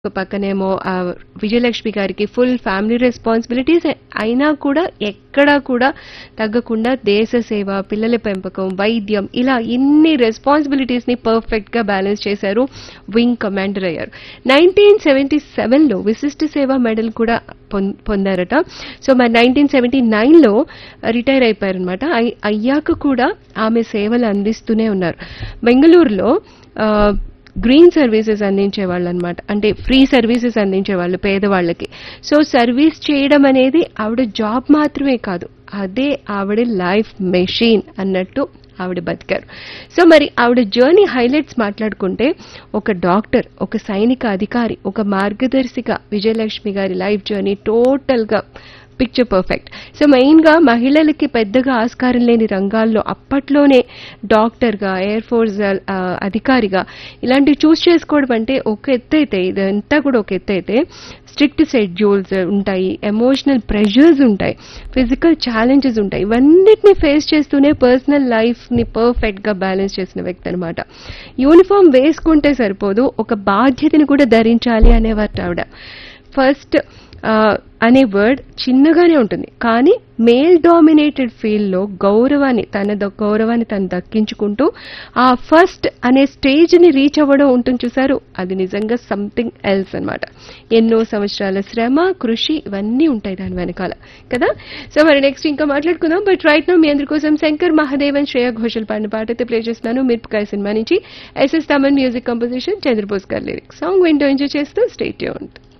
ఒక పక్కనేమో ఆ విజయలక్ష్మి గారికి ఫుల్ ఫ్యామిలీ రెస్పాన్సిబిలిటీస్ అయినా కూడా ఎక్కడా కూడా తగ్గకుండా దేశ సేవ పిల్లల పెంపకం వైద్యం ఇలా ఇన్ని రెస్పాన్సిబిలిటీస్ ని పర్ఫెక్ట్ గా బ్యాలెన్స్ చేశారు వింగ్ కమాండర్ అయ్యారు నైన్టీన్ సెవెంటీ సెవెన్లో విశిష్ట సేవ మెడల్ కూడా పొం- పొందారట సో మరి నైన్టీన్ సెవెంటీ నైన్లో రిటైర్ అయిపోయారనమాట అయ్యాక కూడా ఆమె సేవలు అందిస్తూనే ఉన్నారు బెంగళూరులో ఆ, గ్రీన్ సర్వీసెస్ అందించే వాళ్ళు అనమాట అంటే ఫ్రీ సర్వీసెస్ అందించే వాళ్ళు పేదవాళ్ళకి సో సర్వీస్ చేయడం అనేది ఆవిడ జాబ్ మాత్రమే కాదు అదే ఆవిడ లైఫ్ మెషిన్ అన్నట్టు ఆవిడ బతికారు సో మరి ఆవిడ జర్నీ హైలైట్స్ మాట్లాడుకుంటే ఒక డాక్టర్ ఒక సైనిక అధికారి ఒక మార్గదర్శిగా విజయలక్ష్మి గారి లైఫ్ జర్నీ టోటల్గా పిక్చర్ పర్ఫెక్ట్ సో మెయిన్గా మహిళలకి పెద్దగా ఆస్కారం లేని రంగాల్లో అప్పట్లోనే డాక్టర్గా ఎయిర్ ఫోర్స్ ఆ, అధికారిగా ఇలాంటివి చూస్ చేసుకోవడం అంటే ఒక ఎత్తు అయితే ఇదంతా కూడా ఒక ఎత్తు అయితే స్ట్రిక్ట్ షెడ్యూల్స్ ఉంటాయి ఎమోషనల్ ప్రెషర్స్ ఉంటాయి ఫిజికల్ ఛాలెంజెస్ ఉంటాయి ఇవన్నిటిని ఫేస్ చేస్తూనే పర్సనల్ లైఫ్ని పర్ఫెక్ట్గా బ్యాలెన్స్ చేసిన వ్యక్తి అనమాట యూనిఫామ్ వేసుకుంటే సరిపోదు ఒక బాధ్యతని కూడా ధరించాలి అనేవారు ఆవిడ ఫస్ట్ అనే వర్డ్ చిన్నగానే ఉంటుంది కానీ మేల్ డామినేటెడ్ ఫీల్డ్లో గౌరవాన్ని తన ద- గౌరవాన్ని తను దక్కించుకుంటూ ఆ ఫస్ట్ అనే స్టేజ్ని రీచ్ అవ్వడం ఉంటుంది చూసారు అది నిజంగా సంథింగ్ ఎల్స్ అన్నమాట ఎన్నో సంవత్సరాల శ్రమ కృషి ఇవన్నీ ఉంటాయి దాని వెనకాల కదా సో మరి నెక్స్ట్ ఇంకా మాట్లాడుకుందాం బట్ రైట్ నో మీ అందరి కోసం శంకర్ మహాదేవన్ శ్రేయా ఘోషల్ పాడిన పాట అయితే ప్లే చేస్తున్నాను మిరపకాయ సినిమా నుంచి S S Thaman music composition Chandrabose గారి లిరిక్స్ సాంగ్ వింటో ఎంజాయ్ చేస్తూ స్టేట్ యూన్